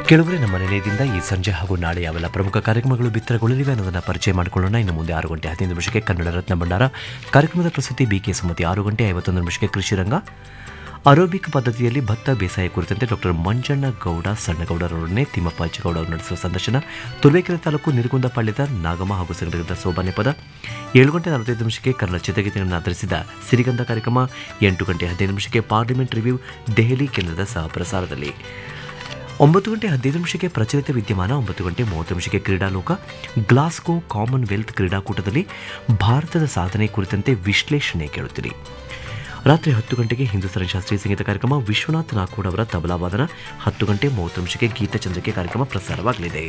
ಕೆಲವರೇ ನಮ್ಮ ನಿಲಯದಿಂದ ಈ ಸಂಜೆ ಹಾಗೂ ನಾಳೆ ಯಾವೆಲ್ಲ ಪ್ರಮುಖ ಕಾರ್ಯಕ್ರಮಗಳು ಬಿತ್ತರಗೊಳ್ಳಲಿವೆ ಅನ್ನೋದನ್ನು ಪರಿಚಯ ಮಾಡಿಕೊಳ್ಳೋಣ ಇನ್ನು ಮುಂದೆ ಆರು ಗಂಟೆ ಹದಿನೈದು ನಿಮಿಷಕ್ಕೆ ಕನ್ನಡ ರತ್ನ ಭಂಡಾರ ಕಾರ್ಯಕ್ರಮದ ಪ್ರಸ್ತುತಿ ಬಿಕೆ ಸುಮತಿ ಆರು ಗಂಟೆ ಐವತ್ತೊಂದು ನಿಮಿಷಕ್ಕೆ ಕೃಷಿ ರಂಗ ಅರೋಬಿಕ್ ಪದ್ಧತಿಯಲ್ಲಿ ಭತ್ತ ಬೇಸಾಯ ಕುರಿತಂತೆ ಡಾಕ್ಟರ್ ಮಂಜಣ್ಣ ಗೌಡ ಸಣ್ಣಗೌಡರವರನ್ನೇ ತಿಮ್ಮಪ್ಪ ಅಜ್ಜಗೌಡ ಅವರು ನಡೆಸುವ ಸಂದರ್ಶನ ತುರುವೇಕೆರೆ ತಾಲೂಕು ನಿರಗುಂದಪಾಳ್ಯದ ನಾಗಮ್ಮ ಹಾಗೂ ಸಂಘಟಕರ ಸೋಬಾನೆ ಪದ ಏಳು ಗಂಟೆ ನಲವತ್ತೈದು ನಿಮಿಷಕ್ಕೆ ಕನ್ನಡ ಚಿತ್ರಗೀತೆಗಳನ್ನು ಆಧರಿಸಿದ ಸಿರಿಗಂಧ ಕಾರ್ಯಕ್ರಮ ಎಂಟು ಗಂಟೆ ಹದಿನೈದು ನಿಮಿಷಕ್ಕೆ ಪಾರ್ಲಿಮೆಂಟ್ ರಿವ್ಯೂ ದೆಹಲಿ ಕೇಂದ್ರದ ಸಹ ಪ್ರಸಾರದಲ್ಲಿ ಒಂಬತ್ತು ಗಂಟೆ ಹದಿನೈದು ನಿಮಿಷಕ್ಕೆ ಪ್ರಚಲಿತ ವಿದ್ಯಮಾನ ಒಂಬತ್ತು ಗಂಟೆ ಮೂವತ್ತು ನಿಮಿಷಕ್ಕೆ ಕ್ರೀಡಾಲೋಕ ಗ್ಲಾಸ್ಗೋ ಕಾಮನ್ವೆಲ್ತ್ ಕ್ರೀಡಾಕೂಟದಲ್ಲಿ ಭಾರತದ ಸಾಧನೆ ಕುರಿತಂತೆ ವಿಶ್ಲೇಷಣೆ ಕೇಳುತ್ತೀರಿ ರಾತ್ರಿ ಹತ್ತು ಗಂಟೆಗೆ ಹಿಂದೂಸ್ತಾನಿ ಶಾಸ್ತ್ರೀಯ ಸಂಗೀತ ಕಾರ್ಯಕ್ರಮ ವಿಶ್ವನಾಥ್ ನಾಕೋಡ್ ಅವರ ತಬಲಾವಾದನ ಹತ್ತು ಗಂಟೆ ಮೂವತ್ತು ನಿಮಿಷಕ್ಕೆ ಗೀತಚಂದ್ರಿಕೆ ಕಾರ್ಯಕ್ರಮ ಪ್ರಸಾರವಾಗಲಿದೆ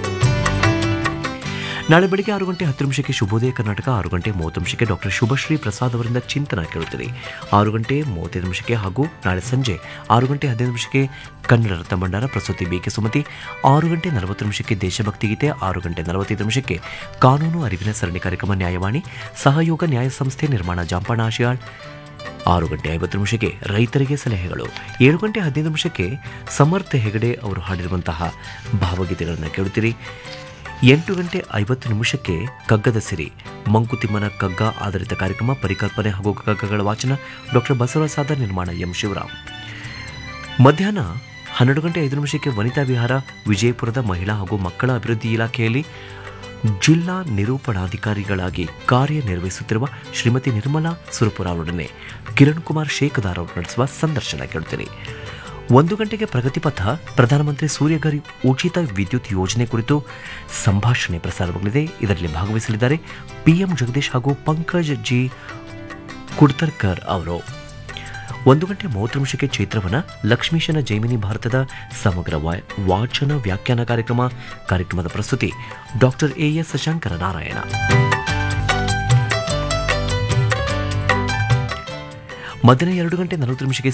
ನಾಳೆ ಬೆಳಿಗ್ಗೆ ಆರು ಗಂಟೆ ಹತ್ತು ನಿಮಿಷಕ್ಕೆ ಶುಭೋದಯ ಕರ್ನಾಟಕ ಆರು ಗಂಟೆ ಮೂವತ್ತು ನಿಮಿಷಕ್ಕೆ ಡಾಕ್ಟರ್ ಶುಭಶ್ರೀ ಪ್ರಸಾದ್ ಅವರಿಂದ ಚಿಂತನ ಕೇಳುತ್ತೀರಿ ಆರು ಗಂಟೆ ಮೂವತ್ತೈದು ನಿಮಿಷಕ್ಕೆ ಹಾಗೂ ನಾಳೆ ಸಂಜೆ ಆರು ಗಂಟೆ ಹದಿನೈದು ನಿಮಿಷಕ್ಕೆ ಕನ್ನಡ ರತ್ನ ಭಂಡಾರ ಪ್ರಸ್ತುತಿ ಬಿಕೆ ಸುಮತಿ ಆರು ಗಂಟೆ ನಲವತ್ತು ನಿಮಿಷಕ್ಕೆ ದೇಶಭಕ್ತಿ ಗೀತೆ ಆರು ಗಂಟೆ ನಲವತ್ತೈದು ನಿಮಿಷಕ್ಕೆ ಕಾನೂನು ಅರಿವಿನ ಸರಣಿ ಕಾರ್ಯಕ್ರಮ ನ್ಯಾಯವಾಣಿ ಸಹಯೋಗ ನ್ಯಾಯ ಸಂಸ್ಥೆ ನಿರ್ಮಾಣ ಜಾಂಪಣ ಆಶಿಯಾಳ್ ಆರು ಗಂಟೆ ಐವತ್ತು ನಿಮಿಷಕ್ಕೆ ರೈತರಿಗೆ ಸಲಹೆಗಳು ಏಳು ಗಂಟೆ ಹದಿನೈದು ನಿಮಿಷಕ್ಕೆ ಸಮರ್ಥ ಹೆಗಡೆ ಅವರು ಹಾಡಿರುವಂತಹ ಭಾವಗೀತೆಗಳನ್ನು ಕೇಳುತ್ತೀರಿ ಎಂಟು ಗಂಟೆ ಐವತ್ತು ನಿಮಿಷಕ್ಕೆ ಕಗ್ಗದ ಸಿರಿ ಮಂಕುತಿಮ್ಮನ ಕಗ್ಗ ಆಧಾರಿತ ಕಾರ್ಯಕ್ರಮ ಪರಿಕಲ್ಪನೆ ಹಾಗೂ ಕಗ್ಗಗಳ ವಾಚನ ಡಾಕ್ಟರ್ ಬಸವಸಾದ ನಿರ್ಮಾಣ ಎಂ ಶಿವರಾಮ್ ಮಧ್ಯಾಹ್ನ ಹನ್ನೆರಡು ಗಂಟೆ ಐದು ನಿಮಿಷಕ್ಕೆ ವನಿತಾ ವಿಹಾರ ವಿಜಯಪುರದ ಮಹಿಳಾ ಹಾಗೂ ಮಕ್ಕಳ ಅಭಿವೃದ್ಧಿ ಇಲಾಖೆಯಲ್ಲಿ ಜಿಲ್ಲಾ ನಿರೂಪಣಾಧಿಕಾರಿಗಳಾಗಿ ಕಾರ್ಯನಿರ್ವಹಿಸುತ್ತಿರುವ ಶ್ರೀಮತಿ ನಿರ್ಮಲಾ ಸುರಪುರ ಅವರೊಡನೆ ಕಿರಣ್ ಕುಮಾರ್ ಶೇಖದಾರ್ ಅವರು ನಡೆಸುವ ಸಂದರ್ಶನ ಕೇಳುತ್ತೀರಿ ಒಂದು ಗಂಟೆಗೆ ಪ್ರಗತಿಪಥ ಪ್ರಧಾನಮಂತ್ರಿ ಸೂರ್ಯಘರ್ ಉಚಿತ ವಿದ್ಯುತ್ ಯೋಜನೆ ಕುರಿತು ಸಂಭಾಷಣೆ ಪ್ರಸಾರವಾಗಲಿದೆ ಇದರಲ್ಲಿ ಭಾಗವಹಿಸಲಿದ್ದಾರೆ ಪಿಎಂ ಜಗದೀಶ್ ಹಾಗೂ ಪಂಕಜ್ ಜಿ ಕುಡ್ತರ್ಕರ್ ಅವರು ಒಂದು ಗಂಟೆ ಮೂವತ್ತು ನಿಮಿಷಕ್ಕೆ ಚೈತ್ರವನ ಲಕ್ಷ್ಮೀಶನ ಜೈಮಿನಿ ಭಾರತದ ಸಮಗ್ರ ವಾ- ವಾಚನ ವ್ಯಾಖ್ಯಾನ ಕಾರ್ಯಕ್ರಮ ಕಾರ್ಯಕ್ರಮದ ಪ್ರಸ್ತುತಿ doctor A S Shankara Narayana ಮಧ್ಯಾಹ್ನ ಎರಡು ಗಂಟೆ ನಲವತ್ತು ನಿಮಿಷಕ್ಕೆ